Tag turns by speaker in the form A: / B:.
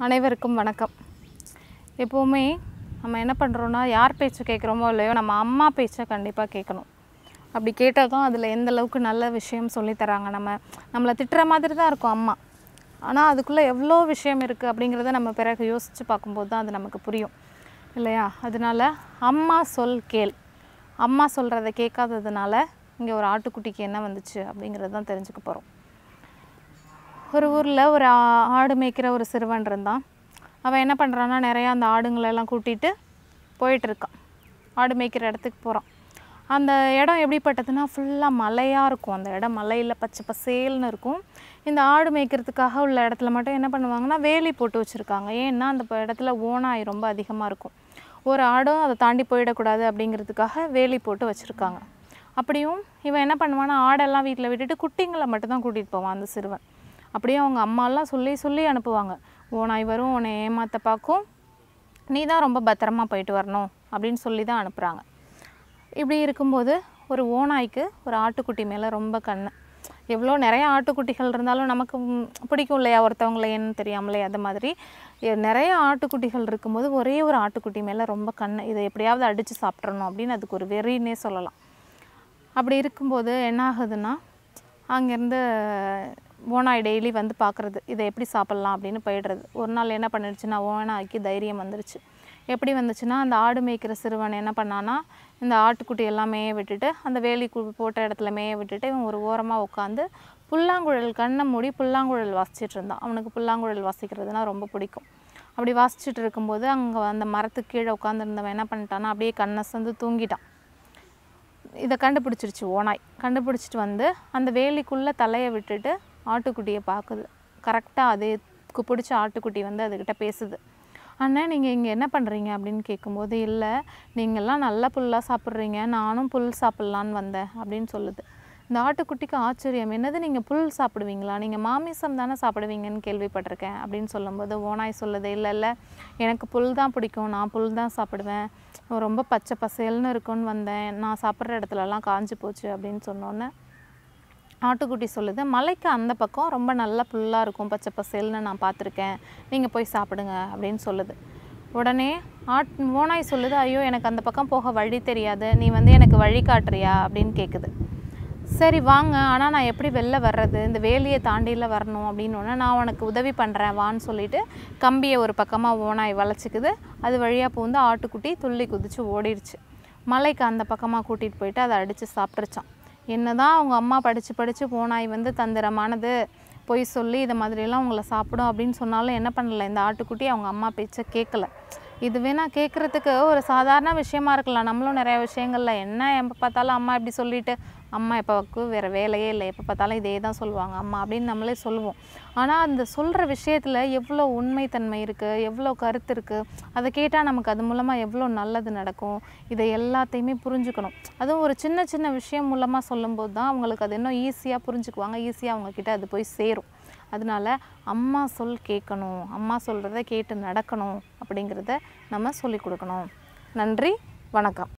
A: அனைவருக்கும் வணக்கம் எப்போவுமே நம்ம என்ன பண்ணுறோன்னா யார் பேச்சு கேட்குறோமோ இல்லையோ நம்ம அம்மா பேச்சை கண்டிப்பாக கேட்கணும் அப்படி கேட்டால் தான் அதில் எந்த அளவுக்கு நல்ல விஷயம் சொல்லித் தராங்க நம்ம நம்மளை திட்டுற மாதிரி தான் இருக்கும் அம்மா ஆனால் அதுக்குள்ளே எவ்வளோ விஷயம் இருக்குது அப்படிங்கிறத நம்ம பிறகு யோசித்து பார்க்கும்போது தான் அது நமக்கு புரியும் இல்லையா அதனால அம்மா சொல் கேள் அம்மா சொல்கிறத கேட்காததுனால இங்கே ஒரு ஆட்டுக்குட்டிக்கு என்ன வந்துச்சு அப்படிங்கிறது தான் தெரிஞ்சுக்க போகிறோம் ஒரு ஊரில் ஒரு ஆ- ஆடு மேய்க்கிற ஒரு சிறுவன் இருந்தான் அவன் என்ன பண்ணுறான்னா நிறையா அந்த ஆடுங்களெல்லாம் கூட்டிகிட்டு போயிட்டுருக்கான் ஆடு மேய்க்கிற இடத்துக்கு போகிறான் அந்த இடம் எப்படிப்பட்டதுன்னா ஃபுல்லாக மலையாக இருக்கும் அந்த இடம் மலையில் பச்சை பசேல்னு இருக்கும் இந்த ஆடு மேய்க்கிறதுக்காக உள்ள இடத்துல மட்டும் என்ன பண்ணுவாங்கன்னா வேலி போட்டு வச்சுருக்காங்க ஏன்னா அந்த ப- இடத்துல ஓனாய் ரொம்ப அதிகமாக இருக்கும் ஒரு ஆடும் அதை தாண்டி போயிடக்கூடாது அப்படிங்கிறதுக்காக வேலி போட்டு வச்சுருக்காங்க அப்படியும் இவன் என்ன பண்ணுவான்னா ஆடெல்லாம் வீட்டில் விட்டுட்டு குட்டிங்களை மட்டும்தான் கூட்டிகிட்டு போவான் அந்த சிறுவன் அப்படியே அவங்க அம்மாலாம் சொல்லி சொல்லி அனுப்புவாங்க ஓனாய் வரும் உன்னை ஏமாத்த பார்க்கும் நீ தான் ரொம்ப பத்திரமா போயிட்டு வரணும் அப்படின்னு சொல்லி தான் அனுப்புகிறாங்க இப்படி இருக்கும்போது ஒரு ஓநாய்க்கு ஒரு ஆட்டுக்குட்டி மேலே ரொம்ப கண்ணு எவ்வளோ நிறைய ஆட்டுக்குட்டிகள் இருந்தாலும் நமக்கு ம், பிடிக்கும் இல்லையா ஒருத்தவங்கள ஏன்னு தெரியாமலே அது மாதிரி எ- நிறைய ஆட்டுக்குட்டிகள் இருக்கும்போது ஒரே ஒரு ஆட்டுக்குட்டி மேலே ரொம்ப கண்ணு இதை எப்படியாவது அடித்து சாப்பிட்றணும் அப்படின்னு அதுக்கு ஒரு வெறின்னே சொல்லலாம் அப்படி இருக்கும்போது என்ன ஆகுதுன்னா அங்கேருந்து ஓனாய் டெய்லி வந்து பார்க்குறது இதை எப்படி சாப்பிட்லாம் அப்படின்னு போயிடுறது ஒரு நாள் என்ன பண்ணிடுச்சுன்னா ஓனாய்க்கு தைரியம் வந்துருச்சு எப்படி வந்துச்சுன்னா அந்த ஆடு மேய்க்கிற சிறுவன் என்ன பண்ணான்னா இந்த ஆட்டுக்குட்டி எல்லாம் மேய விட்டுட்டு அந்த வேலி கு- போட்ட இடத்துல மேய விட்டுட்டு இவன் ஒரு ஓரமாக உட்காந்து புல்லாங்குழல் கண்ணை மூடி புல்லாங்குழல் வாசிச்சிட்டு இருந்தான் அவனுக்கு புல்லாங்குழல் வாசிக்கிறதுனா ரொம்ப பிடிக்கும் அப்படி வாசிச்சுட்டு இருக்கும்போது அங்கே அந்த மரத்துக்கு கீழே உட்காந்துருந்தவன் என்ன பண்ணிட்டான்னா அப்படியே கண்ணை சந்து தூங்கிட்டான் இதை கண்டுபிடிச்சிருச்சு ஓனாய் கண்டுபிடிச்சிட்டு வந்து அந்த வேலிக்குள்ளே தலையை விட்டுட்டு ஆட்டுக்குட்டியை பார்க்குது கரெக்டாக அதுக்கு பிடிச்ச ஆட்டுக்குட்டி வந்து அதுக்கிட்ட பேசுது அண்ணா நீங்கள் இங்கே என்ன பண்ணுறீங்க அப்படின்னு கேட்கும்போது இல்லை நீங்கள்லாம் நல்ல புல்லாக சாப்பிட்றீங்க நானும் புல் சாப்பிட்லான்னு வந்தேன் அப்படின்னு சொல்லுது இந்த ஆட்டுக்குட்டிக்கு ஆச்சரியம் என்னது நீங்கள் புல் சாப்பிடுவீங்களா நீங்கள் மாமிசம் தானே சாப்பிடுவீங்கன்னு கேள்விப்பட்டிருக்கேன் அப்படின்னு சொல்லும்போது ஓனாய் சொல்லுது இல்லை இல்லை எனக்கு புல் தான் பிடிக்கும் நான் புல் தான் சாப்பிடுவேன் ரொம்ப பச்சை பசேல்னு இருக்கும்னு வந்தேன் நான் சாப்பிட்ற இடத்துலலாம் காஞ்சு போச்சு அப்படின்னு சொன்னோன்னே ஆட்டுக்குட்டி சொல்லுது மலைக்கு அந்த பக்கம் ரொம்ப நல்ல புல்லாக இருக்கும் பச்சை பசேல்னு நான் பார்த்துருக்கேன் நீங்கள் போய் சாப்பிடுங்க அப்படின்னு சொல்லுது உடனே ஆட் ஓனாய் சொல்லுது ஐயோ எனக்கு அந்த பக்கம் போக வழி தெரியாது நீ வந்து எனக்கு வழி காட்டுறியா அப்படின்னு கேட்குது சரி வாங்க ஆனால் நான் எப்படி வெளில வர்றது இந்த வேலியை தாண்டியில் வரணும் அப்படின்னு ஒன்று நான் உனக்கு உதவி பண்ணுறேன் வான்னு சொல்லிட்டு கம்பியை ஒரு பக்கமாக ஓனாய் வளைச்சிக்குது அது வழியாக பூந்து ஆட்டுக்குட்டி துள்ளி குதிச்சு ஓடிடுச்சு மலைக்கு அந்த பக்கமாக கூட்டிகிட்டு போயிட்டு அதை அடித்து சாப்பிட்ருச்சான் என்னதான் அவங்க அம்மா படித்து படித்து ஓனாய் வந்து தந்திரமானது பொய் சொல்லி இதை மாதிரியெல்லாம் உங்களை சாப்பிடும் அப்படின்னு சொன்னாலும் என்ன பண்ணல இந்த ஆட்டுக்குட்டி அவங்க அம்மா பேச்சை கேட்கல இது வேணா கேட்குறதுக்கு ஒரு சாதாரண விஷயமா இருக்கலாம் நம்மளும் நிறைய விஷயங்கள்ல என்ன எப்போ பார்த்தாலும் அம்மா இப்படி சொல்லிட்டு அம்மா எப்போவுக்கு வேறு வேலையே இல்லை எப்போ பார்த்தாலும் இதே தான் சொல்லுவாங்க அம்மா அப்படின்னு நம்மளே சொல்லுவோம் ஆனால் அந்த சொல்கிற விஷயத்தில் எவ்வளோ உண்மைத்தன்மை இருக்குது எவ்வளோ கருத்து இருக்குது அதை கேட்டால் நமக்கு அது மூலமாக எவ்வளோ நல்லது நடக்கும் இதை எல்லாத்தையுமே புரிஞ்சுக்கணும் அதுவும் ஒரு சின்ன சின்ன விஷயம் மூலமாக சொல்லும்போது தான் அவங்களுக்கு அது இன்னும் ஈஸியாக புரிஞ்சுக்குவாங்க ஈஸியாக அவங்கக்கிட்ட அது போய் சேரும் அதனால அம்மா சொல் கேட்கணும் அம்மா சொல்கிறத கேட்டு நடக்கணும் அப்படிங்கிறத நம்ம சொல்லிக் கொடுக்கணும் நன்றி வணக்கம்